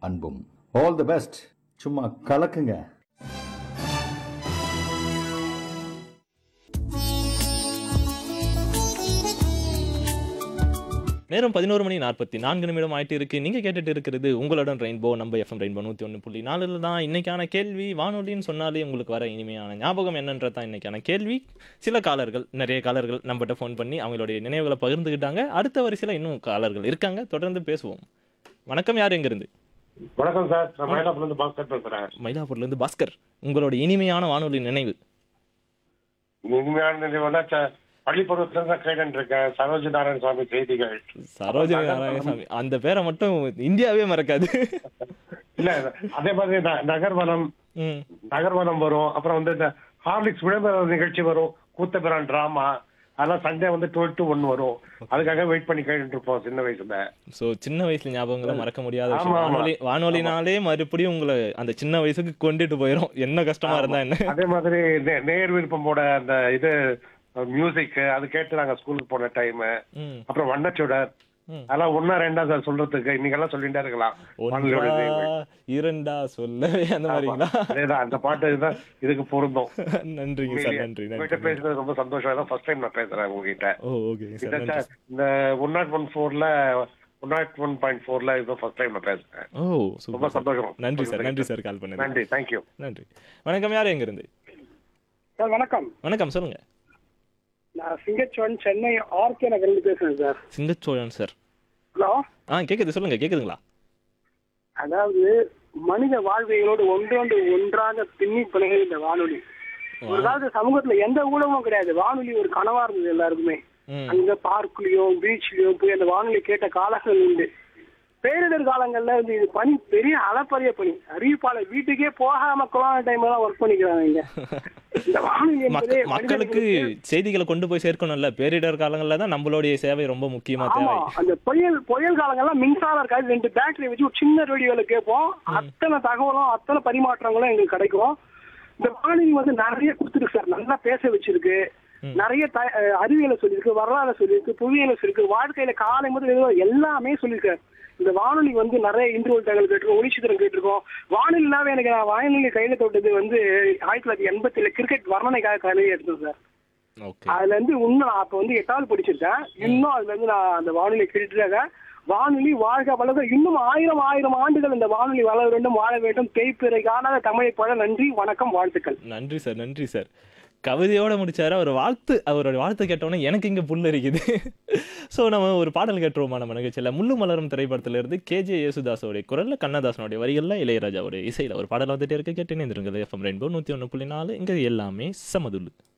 அன்பும் all the best சும்மா கலக்குங்க நேரம் பதினோரு மணி நாற்பத்தி நான்கு நிமிடம் ஆயிட்டு இருக்கு நீங்க கேட்டுட்டு இருக்கிறது உங்களுடன் ரெயின்போ நம்ம எஃப்எம் ரெயின்போ நூத்தி ஒன்று புள்ளி நாலுல தான் இன்னைக்கான கேள்வி வானொலின்னு சொன்னாலே உங்களுக்கு வர இனிமையான ஞாபகம் என்னன்றது தான் இன்னைக்கான கேள்வி சில காலர்கள் நிறைய காலர்கள் நம்மகிட்ட ஃபோன் பண்ணி அவங்களுடைய நினைவுகளை பகிர்ந்துக்கிட்டாங்க அடுத்த வரிசையில் இன்னும் காலர்கள் இருக்காங்க தொடர்ந்து பேசுவோம் வணக்கம் யார் எங்கிருந்து வணக்கம் சார் நான் மயிலாப்பூர்ல இருந்து பாஸ்கர் பேசுறேன் மயிலாப்பூர்ல இருந்து பாஸ்கர் உங்களோட இனிமையான வானொலி நினைவு இனிமையான நினைவுனா ச- பள்ளிப்பருவத்துல இருந்து கேட்டு இருக்கேன் சரோஜ நாராயண சுவாமி செய்திகள் சரோஜினி நாராயணசாமி அந்த பேரை மட்டும் இந்தியாவே மறக்காது இல்ல அதே மாதிரி ந- நகர்வனம் ம் நகர்வனம் வரும் அப்புறம் வந்து இந்த ஹார்லிக்ஸ் விளம்பர நிகழ்ச்சி வரும் கூத்தபிரான் டிராமா அதெல்லாம் சண்டே வந்து டுவெல் டு ஒன் வரும் அதுக்காக வெயிட் பண்ணி கேட்டுட்டு இருப்போம் சின்ன வயசுல சோ சின்ன வயசுல ஞாபகங்களை மறக்க முடியாத விஷயம் ஆமா, ஆமா. வானொலி வானொலினாலே மறுபடியும் உங்களை அந்த சின்ன வயசுக்கு கொண்டுட்டு போயிடும் என்ன கஷ்டமா இருந்தா என்ன அதே மாதிரி நே- நேர் விருப்பமோட அந்த இது மியூசிக் அது கேட்டு நாங்க ஸ்கூலுக்கு போன டைம் ம் அப்புறம் வண்ணச்சுடர் ம். அதெல்லாம் ஒன்னா ரெண்டா சார் சொல்றதுக்கு இன்னைக்கெல்லாம் சொல்லிட்டே இருக்கலாம் வானொலியோட ஒன்றா நினைவுகள். இரண்டா சொல்லவே அந்த மாதிரிங்களா அதேதான் அந்த பாட்டு இதுதான் இதுக்கு பொருந்தும் நன்றிங்க சார் நன்றி உங்ககிட்ட நன்றி பேசுறது ரொம்ப சந்தோஷம் தான் ஃபர்ஸ்ட் டைம் நான் பேசுறேன் உங்ககிட்ட ஓ ஓகே இந்த சார் நன்றி ச- இந்த ஒன் நாட் ஒன் ஃபோர்ல ஒன் நாட் ஒன் பாயிண்ட் ஃபோர்ல இதுதான் ஃபர்ஸ்ட் டைம் நான் பேசுறேன் ஓ ரொம்ப சூப்பர் சார் சந்தோஷம் நன்றி சார் நன்றி சார் கால் பண்ணது நன்றி தேங்க்யூ நன்றி வணக்கம் யார் எங்க இருந்து சார் வணக்கம் வணக்கம் சொல்லுங்க நான் சிங்கச்சோன் சென்னை ஆர்கே நகர்லேருந்து பேசுறேன் சார் சிங்கச்சோழன் சார் ஹலோ ஆ கேக்குது சொல்லுங்க கேக்குதுங்களா அதாவது மனித வாழ்வியலோடு ஒன்றோடு ஒன்றாக பின்னி பிணைய இந்த வானொலி ஒரு காலத்து சமூகத்துல எந்த ஊடகமும் கிடையாது வானொலி ஒரு கனவா இருந்தது எல்லாருக்குமே ம் அங்க பார்க்லயும் பீச்லயும் போய் அந்த வானொலி கேட்ட காலங்கள் உண்டு பேரிடர் காலங்கள்ல வந்து இது பணி பெரிய அளப்பரிய பணி அறிவிப்பாளர் வீட்டுக்கே போகாம கொரோனா டைம் எல்லாம் ஒர்க் பண்ணிக்கிறாங்க இங்க இந்த வானொலி என்பதே மக்க- மக்களுக்கு மனிதர்களுக்கு செய்திகளை கொண்டு போய் சேர்க்கணும்ல பேரிடர் காலங்கள்ல தான் நம்மளுடைய சேவை ரொம்ப முக்கியமா ஆமா தேவை அந்த புயல் புயல் காலங்கள்லாம் மின்சாரம் இருக்காது ரெண்டு பேட்டரி வச்சு ஒரு சின்ன ரேடியோல கேட்போம் அத்தனை தகவலும் அத்தனை பரிமாற்றங்களும் எங்களுக்கு கிடைக்கும் இந்த வானொலி வந்து நிறைய கொடுத்துருக்கு சார் நல்லா பேச வச்சிருக்கு நிறைய த- அஹ் அறிவியலை சொல்லியிருக்கு வரலாறு சொல்லியிருக்கு புவியியலை சொல்லியிருக்கு வாழ்க்கையில காலை முதல் இரவு எல்லாமே சொல்லியிருக்கு இந்த வானொலி வந்து நிறைய இன்டர்வல் தகவல் கேட்டிருக்கோம் ஒளிச்சித்திரம் கேட்டிருக்கோம் வானொலினாவே எனக்கு நான் வானொலி கையில தொட்டது வந்து ஆயிரத்தி தொள்ளாயிரத்தி எண்பத்தி ஏழு கிரிக்கெட் வர்ணனைக்காக கையில எடுத்தேன் சார் ஓகே அதுல இருந்து இன்னும் நான் அப்ப வந்து எட்டாவது படிச்சிருக்கேன் இன்னும் அதுல இருந்து நான் அந்த வானொலி கேட்டுட்டு வானொலி வாழ்க வளர்க இன்னும் ஆயிரம் ஆயிரம் ஆண்டுகள் இந்த வானொலி வளர வேண்டும் வாழ வேண்டும் தேய்ப்பிறை காணாத தமிழை பழ நன்றி வணக்கம் வாழ்த்துக்கள் நன்றி சார் நன்றி சார் கவிதையோட முடிச்சாரு அவர் வாழ்த்து அவரோட வாழ்த்து கேட்டோன்னே எனக்கு இங்க புல் இருக்குது ஸோ நம்ம ஒரு பாடல் கேட்டுருவோமா நம்ம நிகழ்ச்சியில் முள்ளு மலரும் திரைப்படத்துல இருந்து கேஜே யேசுதாஸோடைய குரல்ல கண்ணதாசனுடைய வரிகள்ல இளையராஜாவுடைய இசையில ஒரு பாடல் வந்துட்டே இருக்கு கேட்டு நேர்ந்துருங்க எஃப்எம் ரெயின்போ நூத்தி ஒன்று புள்ளி நாலு இங்க எல்லாமே சமதுல்லு